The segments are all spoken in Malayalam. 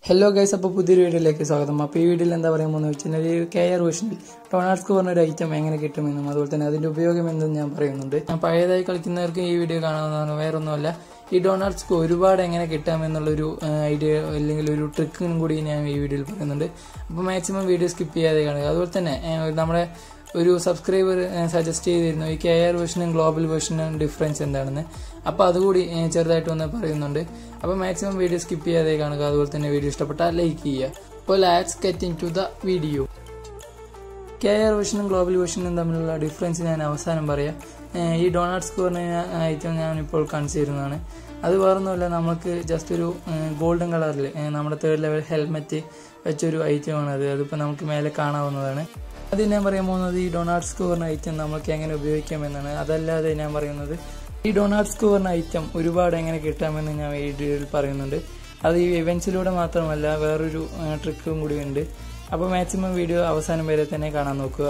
ഹലോ ഗൈസ് അപ്പോൾ പുതിയൊരു വീഡിയോയിലേക്ക് സ്വാഗതം അപ്പോൾ ഈ വീഡിയോയിൽ എന്താ പറയാൻ പോകുന്നത് വെച്ചാൽ ഒരു കെ ആർ വേഷനിൽ ടൊണാൾസ്ക് പറഞ്ഞ ഒരു ഐറ്റം എങ്ങനെ കിട്ടുമെന്നും അതുപോലെ തന്നെ അതിന്റെ ഉപയോഗം എന്തെന്ന് ഞാൻ പറയുന്നുണ്ട് ഞാൻ പഴയതായി കളിക്കുന്നവർക്ക് ഈ വീഡിയോ കാണാവുന്നതാണ് വേറെ ഒന്നുമല്ല ഈ ഡൊണാൾഡ്സ്ക്ക് ഒരുപാട് എങ്ങനെ കിട്ടാമെന്നുള്ളൊരു ഐഡിയ അല്ലെങ്കിൽ ഒരു ട്രിക്കും കൂടി ഞാൻ ഈ വീഡിയോയിൽ പറയുന്നുണ്ട് അപ്പോൾ മാക്സിമം വീഡിയോ സ്കിപ്പ് ചെയ്യാതെ കാണുക അതുപോലെ തന്നെ ഏഹ്, നമ്മുടെ ഒരു സബ്സ്ക്രൈബർ സജസ്റ്റ് ചെയ്തിരുന്നു ഈ കെ ആർ വേർഷനും ഗ്ലോബൽ വേർഷനും ഡിഫറൻസ് എന്താണെന്ന് അപ്പോൾ അതുകൂടി ഏഹ്, ചെറുതായിട്ട് ഒന്ന് പറയുന്നുണ്ട് അപ്പോൾ മാക്സിമം വീഡിയോ സ്കിപ്പ് ചെയ്യാതെ കാണുക അതുപോലെ തന്നെ വീഡിയോ ഇഷ്ടപ്പെട്ടാൽ ലൈക്ക് ചെയ്യുക അപ്പോൾ let's get into the video K R R വേർഷനും ഗ്ലോബൽ വേർഷനും തമ്മിലുള്ള ഡിഫറൻസ് ഞാൻ അവസാനം പറയാം ഏഹ് ഈ ഡൊണാൾഡ് സ്കോറിന് ഐറ്റം ഞാൻ ഇപ്പോൾ കാണിച്ചു തരുന്നതാണ് അത് വേറൊന്നുമല്ല നമുക്ക് ജസ്റ്റ് ഒരു ഗോൾഡൻ കളറിൽ നമ്മുടെ തേർഡ് ലെവൽ ഹെൽമെറ്റ് വെച്ചൊരു ഐറ്റമാണ് അത് അതിപ്പോൾ നമുക്ക് മേലെ കാണാവുന്നതാണ് അത് ഞാൻ പറയാൻ പോകുന്നത് ഈ ഡൊണാൾഡ് സ്കോറിന് ഐറ്റം നമുക്ക് എങ്ങനെ ഉപയോഗിക്കാമെന്നാണ് അതല്ലാതെ ഞാൻ പറയുന്നത് ഈ ഡൊണാൾഡ് സ്കോറിന് ഐറ്റം ഒരുപാട് എങ്ങനെ കിട്ടാമെന്ന് ഞാൻ ഈ വീഡിയോയിൽ പറയുന്നുണ്ട് അത് ഈ ഇവൻസിലൂടെ മാത്രമല്ല വേറൊരു ട്രിക്കും കൂടി ഉണ്ട് അപ്പോൾ മാക്സിമം വീഡിയോ അവസാനം വരെ തന്നെ കാണാൻ നോക്കുക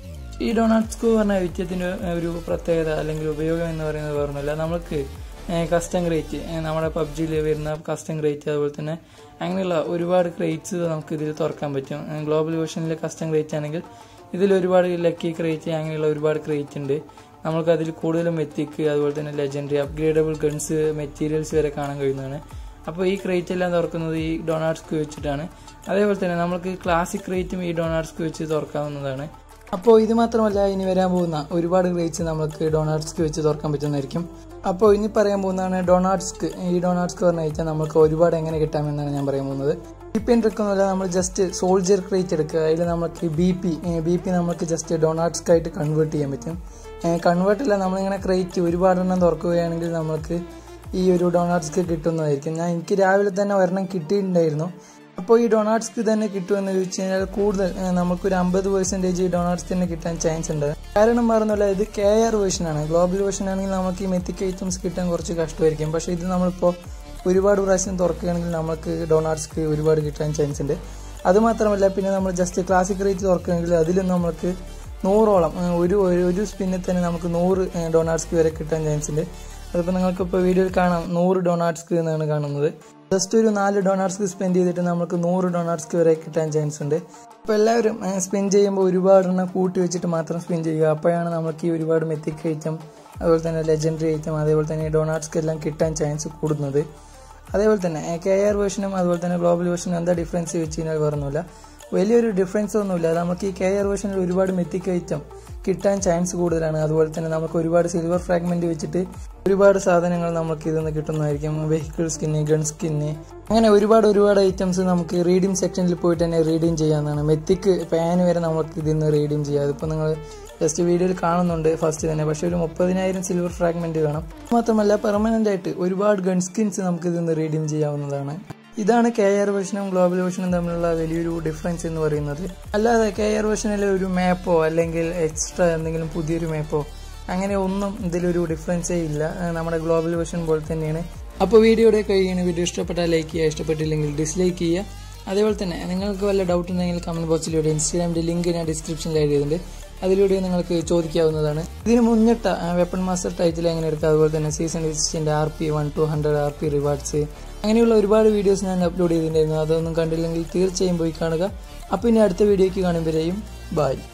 ഈ ഡൊണാൾഡ്സ്കോ പറഞ്ഞ ഐറ്റത്തിൻ്റെ ഒരു പ്രത്യേകത അല്ലെങ്കിൽ ഉപയോഗം എന്ന് പറയുന്നത് വേറൊന്നുമില്ല നമുക്ക് കസ്റ്റം ക്രേറ്റ് നമ്മുടെ പബ്ജിയിൽ വരുന്ന കസ്റ്റം ക്രേറ്റ് അതുപോലെ തന്നെ അങ്ങനെയുള്ള ഒരുപാട് ക്രേറ്റ്സ് നമുക്ക് ഇതിൽ തുറക്കാൻ പറ്റും ഗ്ലോബൽ വേർഷനിലെ കസ്റ്റം ക്രേറ്റ് ആണെങ്കിൽ ഇതിൽ ഒരുപാട് ലക്കി ക്രേറ്റ് അങ്ങനെയുള്ള ഒരുപാട് ക്രേറ്റ് ഉണ്ട് നമുക്ക് അതിൽ കൂടുതലും എത്തിക്ക് അതുപോലെ തന്നെ ലെജൻഡറി അപ്ഗ്രേഡബിൾ ഗൺസ് മെറ്റീരിയൽസ് വരെ കാണാൻ കഴിയുന്നതാണ് അപ്പോൾ ഈ ക്രേറ്റ് എല്ലാം തുറക്കുന്നത് ഈ ഡൊണാൾഡ്സ്ക് വെച്ചിട്ടാണ് അതേപോലെ തന്നെ നമുക്ക് ക്ലാസിക് ക്രേറ്റും ഈ ഡൊണാൾഡ്സ്ക് വെച്ച് തുറക്കാവുന്നതാണ് അപ്പോൾ ഇത് മാത്രമല്ല ഇനി വരാൻ പോകുന്ന ഒരുപാട് ക്രേറ്റ്സ് നമുക്ക് ഡൊണാൾഡ്സ്ക് വെച്ച് തുറക്കാൻ പറ്റുന്നതായിരിക്കും അപ്പോൾ ഇനി പറയാൻ പോകുന്നതാണ് ഡൊണാൾഡ്സ്ക് ഈ ഡൊണാൾഡ്സ്ക് പറഞ്ഞ വെച്ചാൽ നമുക്ക് ഒരുപാട് എങ്ങനെ കിട്ടാമെന്നാണ് ഞാൻ പറയാൻ പോകുന്നത് ബി പി എടുക്കുന്നില്ല നമ്മൾ ജസ്റ്റ് സോൾജർ ക്രേറ്റ് എടുക്കുക അതിൽ നമുക്ക് ബി പി ബി പി നമുക്ക് ജസ്റ്റ് ഡൊണാൾഡ്സ്ക് ആയിട്ട് കൺവേർട്ട് ചെയ്യാൻ പറ്റും കൺവേർട്ട് അല്ല നമ്മളിങ്ങനെ ക്രേറ്റ് ഒരുപാടെണ്ണം തുറക്കുകയാണെങ്കിൽ നമുക്ക് ഈ ഒരു ഡൊണാൾഡ്സ്ക്ക് കിട്ടുന്നതായിരിക്കും ഞാൻ എനിക്ക് രാവിലെ തന്നെ ഒരെണ്ണം കിട്ടിയിട്ടുണ്ടായിരുന്നു അപ്പോൾ ഈ ഡൊണാൾഡ്സ്ക്ക് തന്നെ കിട്ടുമെന്ന് ചോദിച്ചു കഴിഞ്ഞാൽ കൂടുതൽ ഏഹ്, നമുക്കൊരു അമ്പത് പെർസെൻറ്റേജ് ഈ ഡൊണാൾഡ്സ് തന്നെ കിട്ടാൻ ചാൻസ് ഉണ്ട് കാരണം പറഞ്ഞല്ല ഇത് കെ ആർ വേർഷനാണ് ഗ്ലോബൽ വേർഷൻ ആണെങ്കിൽ നമുക്ക് ഈ മെത്തിക് ഐറ്റംസ് കിട്ടാൻ കുറച്ച് കഷ്ടമായിരിക്കും പക്ഷേ ഇത് നമ്മളിപ്പോൾ ഒരുപാട് പ്രാവശ്യം തുറക്കുകയാണെങ്കിൽ നമുക്ക് ഡൊണാൾഡ്സ്ക്ക് ഒരുപാട് കിട്ടാൻ ചാൻസ് ഉണ്ട് അതുമാത്രമല്ല പിന്നെ നമ്മൾ ജസ്റ്റ് ക്ലാസിക് റേറ്റ് തുറക്കുകയാണെങ്കിൽ അതിലും നമുക്ക് നൂറോളം ഏഹ്, ഒരു ഒരു- ഒരു സ്പിന്നിൽ തന്നെ നമുക്ക് നൂറ് ഡൊണാൾഡ്സ്ക്ക് വരെ കിട്ടാൻ ചാൻസ് ഉണ്ട് അതിപ്പോൾ നിങ്ങൾക്ക് ഇപ്പോൾ വീഡിയോയിൽ കാണാം നൂറ് ഡൊണാൾഡ്സ്ക്ക് എന്നാണ് കാണുന്നത് ജസ്റ്റ് ഒരു നാല് ഡൊണാൾഡ്സ്ക്ക് സ്പെൻഡ് ചെയ്തിട്ട് നമുക്ക് നൂറ് ഡൊണാൾഡ്സ്ക്ക് വരെ കിട്ടാൻ ചാൻസ് ഉണ്ട് അപ്പോൾ എല്ലാവരും സ്പെൻ ചെയ്യുമ്പോൾ ഒരുപാടെണ്ണം കൂട്ടി വെച്ചിട്ട് മാത്രം സ്പെൻ ചെയ്യുക അപ്പോഴാണ് നമുക്ക് ഈ ഒരുപാട് മെത്തിക് ഐറ്റം അതുപോലെ തന്നെ ലെജൻഡറി ഐറ്റം അതേപോലെ തന്നെ ഡൊണാൾഡ്സ്ക്ക് എല്ലാം കിട്ടാൻ ചാൻസ് കൂടുന്നത് അതേപോലെ തന്നെ കെ ആർ വേർഷനും അതുപോലെ തന്നെ ഗ്ലോബൽ വേർഷനും എന്താ ഡിഫറൻസ് വെച്ച് കഴിഞ്ഞാൽ വേറൊന്നുമില്ല വലിയൊരു ഡിഫറൻസ് ഒന്നുമില്ല നമുക്ക് ഈ കെ ആർ വേർഷനിൽ ഒരുപാട് മെത്തിക് ഐറ്റം കിട്ടാൻ ചാൻസ് കൂടുതലാണ് അതുപോലെ തന്നെ നമുക്ക് ഒരുപാട് സിൽവർ ഫ്രാഗ്മെന്റ് വെച്ചിട്ട് ഒരുപാട് സാധനങ്ങൾ നമുക്ക് ഇതിൽ നിന്ന് കിട്ടുന്നതായിരിക്കും വെഹിക്കിൾ സ്കിന്ന് ഗൺ സ്കിന്ന് അങ്ങനെ ഒരുപാട് ഒരുപാട് ഐറ്റംസ് നമുക്ക് റീഡിംഗ് സെക്ഷനിൽ പോയിട്ട് തന്നെ റീഡിങ് ചെയ്യാവുന്നതാണ് മെത്തിക്ക് പാൻ വരെ നമുക്ക് ഇതിൽ നിന്ന് റീഡിങ് ചെയ്യാം അതിപ്പോൾ നിങ്ങൾ ജസ്റ്റ് വീഡിയോയിൽ കാണുന്നുണ്ട് ഫസ്റ്റ് തന്നെ പക്ഷേ ഒരു മുപ്പതിനായിരം സിൽവർ ഫ്രാഗ്മെന്റ് വേണം മാത്രമല്ല പെർമനന്റ് ആയിട്ട് ഒരുപാട് ഗൺ സ്കിൻസ് നമുക്ക് ഇതിൽ നിന്ന് റീഡിങ് ചെയ്യാവുന്നതാണ് ഇതാണ് കെ ആർ വേർഷനും ഗ്ലോബൽ വേർഷനും തമ്മിലുള്ള വലിയൊരു ഡിഫറൻസ് എന്ന് പറയുന്നത് അല്ലാതെ കെ ആർ വേർഷനിലെ ഒരു മാപ്പോ അല്ലെങ്കിൽ എക്സ്ട്രാ എന്തെങ്കിലും പുതിയൊരു മാപ്പോ അങ്ങനെ ഒന്നും ഇതിലൊരു ഡിഫറൻസേ ഇല്ല ഏഹ് നമ്മുടെ ഗ്ലോബൽ വേർഷൻ പോലെ തന്നെയാണ് അപ്പോൾ വീഡിയോയുടെ കഴിയാണ് വീഡിയോ ഇഷ്ടപ്പെട്ടാൽ ലൈക്ക് ചെയ്യുക ഇഷ്ടപ്പെട്ടില്ലെങ്കിൽ ഡിസ്ലൈക്ക് ചെയ്യുക അതേപോലെ തന്നെ നിങ്ങൾക്ക് വല്ല ഡൗട്ട് ഉണ്ടെങ്കിൽ കമന്റ് ബോക്സിലൂടെ ഇൻസ്റ്റാഗ്രാമിന്റെ ലിങ്ക് ഞാൻ ഡിസ്ക്രിപ്ഷനിൽ ആഡ് ചെയ്തിട്ടുണ്ട് അതിലൂടെ നിങ്ങൾക്ക് ചോദിക്കാവുന്നതാണ് ഇതിന് മുന്നിട്ട വെപ്പൺ മാസ്റ്റർ ടൈറ്റിൽ എങ്ങനെ എടുക്കുക അതുപോലെ തന്നെ സീസൺ ലിസ്റ്റിന്റെ R P one two hundred R P rewards അങ്ങനെയുള്ള ഒരുപാട് വീഡിയോസ് ഞാൻ അപ്ലോഡ് ചെയ്തിട്ടുണ്ടായിരുന്നു അതൊന്നും കണ്ടില്ലെങ്കിൽ തീർച്ചയായും പോയി കാണുക അപ്പോൾ ഇനി അടുത്ത വീഡിയോയ്ക്ക് കാണുമ്പോഴേയും ബൈ